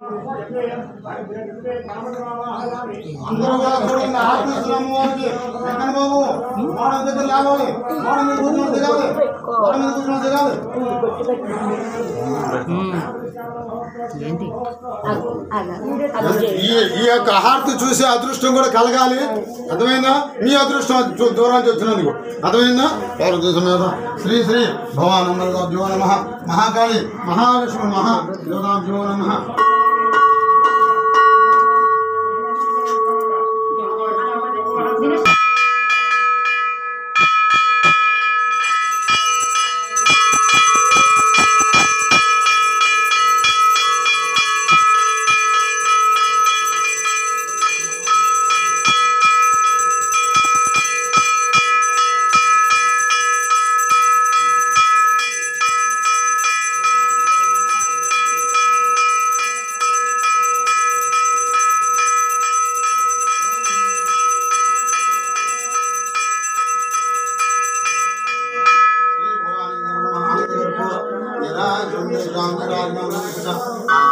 అందరూ కూడా చూడండి ఆర్పిస్తున్నాము వారికి వెంకన్న బాబు గోడ దగ్గర లేవాలి గోడ మీద కూర్చొని దిగాలి గోడ మీద కూర్చొని దిగాలి ఏంటి ఈ ఈ యొక్క హారతి చూసే అదృష్టం కూడా కలగాలి అర్థమైందా మీ అదృష్టం చూ- దూరం నుంచి వచ్చినందుకు అర్థమైందా భారతదేశం మీద శ్రీ శ్రీ భవానంద జీవో నమ మహాకాళి మహాలక్ష్మి మహా యోగాం జీవో నమ శ్రీ భవానీ నమ ఆనంద